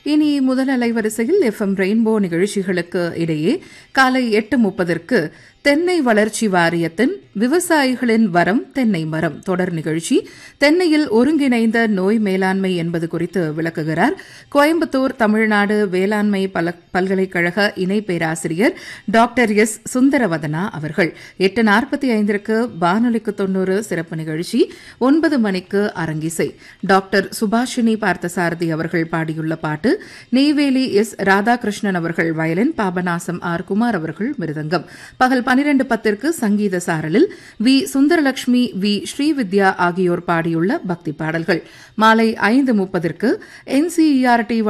இனி முதல் அலைவரிசையில் எஃப்எம் ரெயின்போ நிகழ்ச்சிகளுக்கு இடையே காலை எட்டு முப்பதற்கு தென்னை வளர்ச்சி வாரியத்தின் விவசாயிகளின் வரம் தென்னை மரம் தொடர் நிகழ்ச்சி தென்னையில் ஒருங்கிணைந்த நோய் மேலாண்மை என்பது குறித்து விளக்குகிறார் கோயம்புத்தூர் தமிழ்நாடு வேளாண்மை பல்கலைக்கழக இணை பேராசிரியர் டாக்டர் எஸ் சுந்தரவதனா அவர்கள் எட்டு நாற்பத்தி ஐந்திற்கு வானொலிக்கு தொன்னூறு சிறப்பு நிகழ்ச்சி ஒன்பது மணிக்கு அரங்கிசை டாக்டர் சுபாஷினி பார்த்தசாரதி அவர்கள் பாடியுள்ள பாட்டு நெய்வேலி எஸ் ராதாகிருஷ்ணன் அவர்கள் வயலின் பாபநாசம் ஆர் குமார் அவர்கள் மிருதங்கம் பகல் பனிரெண்டு பத்திற்கு சங்கீத சாரலில் வி சுந்தரலட்சுமி வி ஸ்ரீவித்யா ஆகியோர் பாடியுள்ள பக்தி பாடல்கள் மாலை ஐந்து முப்பதற்கு என்சிஇஆர்டி